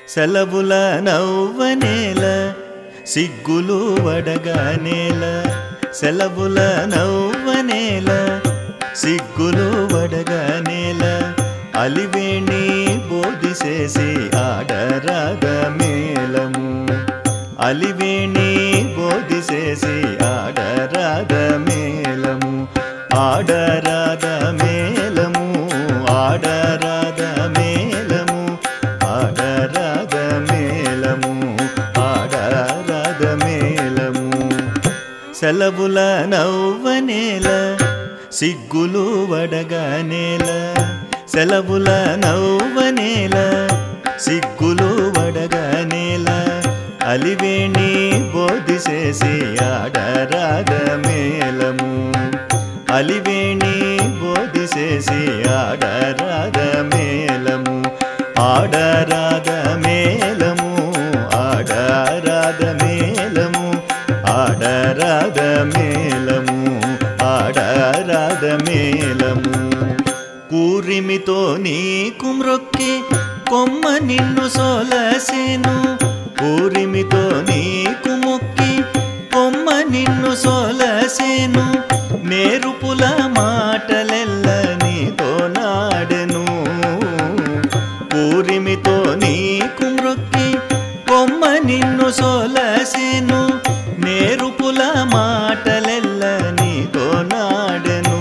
సెలవుల నవ్వనేల సిగ్గులు వడగానేల సెలవుల నవ్వనేల సిగ్గులు వడగానేల అలివేణి బోధిసేసి ఆడరాగ మేలము అలివేణి బోధిసేసి ఆడరాగ మేలము ఆడరాగ మేలము ఆడరాగ మేలము ఆడరాగ మేలము ఆడరాగ మేలము సెలవుల నవ్వనేల సిగ్గులు వడగానేల సెలవుల నవ్వనేల సిగ్గులు వడగానేల అలివేణి బోధిసేసి ఆడరాగ మేలము అలివేణి బోధిసేసి ఆడరాగ మేలము ఆడరాగ మేలము ఆడరాగ మేలము ఆడరాగ మేలము ఆడరాగ మేలము కూరిమితో నీకు మ్రొక్కి కొమ్మ నిన్ను సోలసేను కూరిమితో నీకు మొక్కి కొమ్మ నిన్ను సోలసేను నేరుపుల మాటలెల్ల నీతో నాడెను పూరిమితో నీకు మ్రొక్కి కొమ్మ నిన్ను సోలసేను నేరుపుల మాటలెల్ల నీతో నాడెను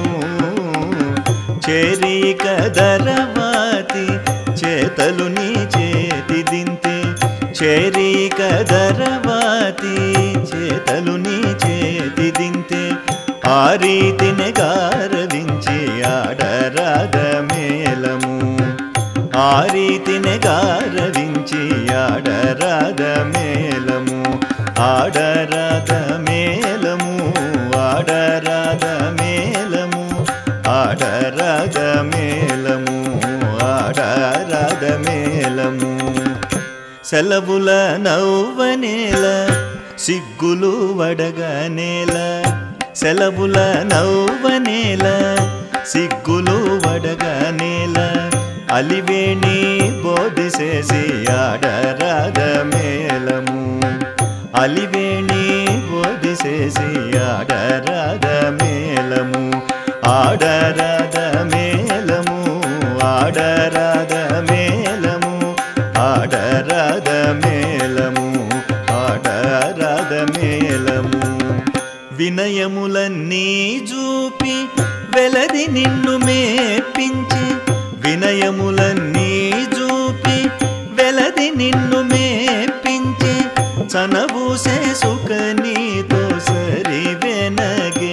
చేరిక దరవాతి చేతలు నీ చేతి దింతే చేరిక దరవాతి చేతలు నీ చేతి దింతే ఆ రీతిని గారవించి ఆడరాగ మేలము ఆ రీతిని గారవించి ఆడరాగ మేలము ఆడరాగ మేలము ఆడరాగ మేలము ఆడరాగ మేలము ఆడరాగ మేలము సెలవుల నవ్వనేల సిగ్గులు వడగనేల సెలవుల నవ్వనేల సిగ్గులు వడగనేల అలివేణి బోధిసేసి ఆడరాగ మేలము అలివేణి బోధిసేసి ఆడరాగ మేలము ఆడరాగ మేలము ఆడరాగ మేలము ఆడరాగ మేలము ఆడరాగ మేలము వినయములన్నీ చూపి వెలది నిన్ను మేపించి వినయములన్నీ చూపి వెలది నిన్ను మేపించి చనబూసే సుఖ నీతో సరి వెనగే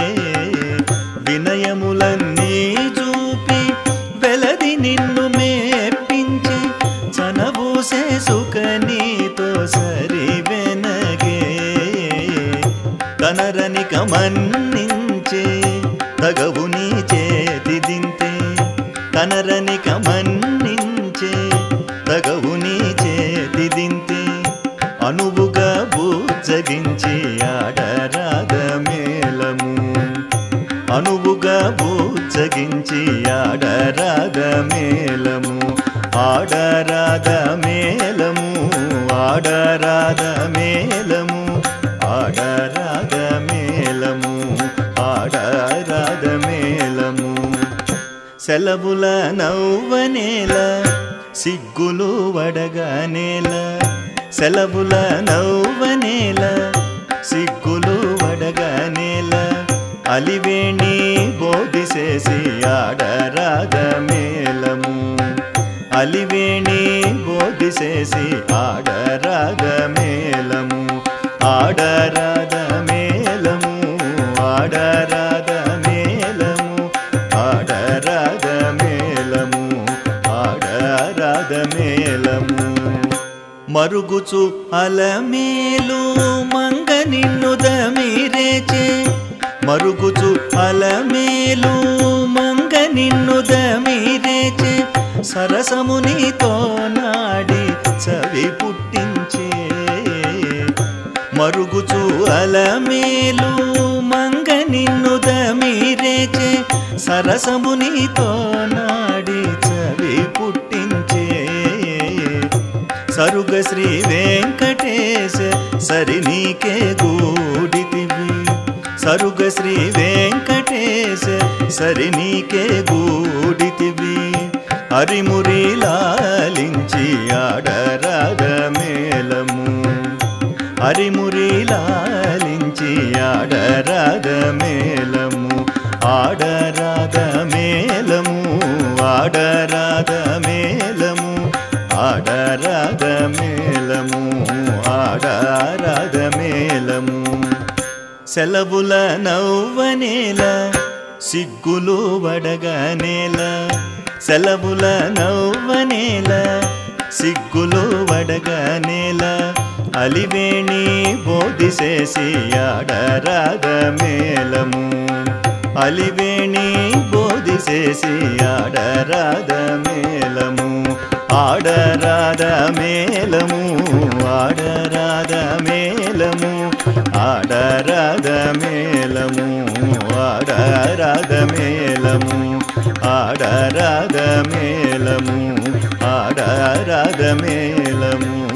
వినయములన్నీ చూపి వెలది నిన్ను మేపించి చనబూసే సుఖ నీతో సరి వెనగే కనరని కమన్నించే తగవు నీ చేతి దింతే కనరని కమన్నించే తగవు నీ చేతి దింతే అనువుగా బూజగించి ఆడరాగ మేలము అనువుగా బూజగించి ఆడరాగ మేలము ఆడరాగ మేలము ఆడరాగ మేలము ఆడరాగ మేలము ఆడరాగ మేలము సెలవుల నవ్వనేల సిగ్గులు వడగానేల సెలవుల నవ్వనేల సిగ్గులు వడగానేల అలివేణి బోధిసేసి ఆడరాగ మేలము అలివేణి బోధిసేసి ఆడరాగ మేలము ఆడరాగ మేలము ఆడరాగ మేలము ఆడరాగ మేలము ఆడరాగ మేలము మరుగుచు అలమేలు మంగ నిన్ను దమిరేచే మరుగుచు అలమేలు మంగ నిన్ను దమిరేచే సరసమునితో నాడి చవి పుట్టించే మరుగుచు అలమేలు మంగ నిన్ను దమిరేచే సరసమునితో నాడి చవి పుట్టించే సరుగ శ్రీ వెంకటేశ సరి నీకే గూడితివి సరుగ శ్రీ వెంకటేశ సరి నీకే గూడితివి హరిమురి లాలించి ఆడరాగ మేళము హరిమురి లాలించి ఆడరాగ మేళము ఆడరాగ మేళము ఆడరాగ మేళము ఆడరాగ మేళము ఆడరాగ మేళము సెలవుల నవ్వనేల సిగ్గులు వడగనేల సెలవుల నవ్వనేల సిగ్గులు వడగనేల అలివేణి బోధిసేసి ఆడరాగ మేళము అలివేణి బోధిసేసి ఆడరాగ మేళము ఆడరాధ మేళము ఆడరాధ మేళము ఆడరాధ మేళము ఆడరాధ మేళము ఆడరాధ మేళము ఆడరాధ మేళము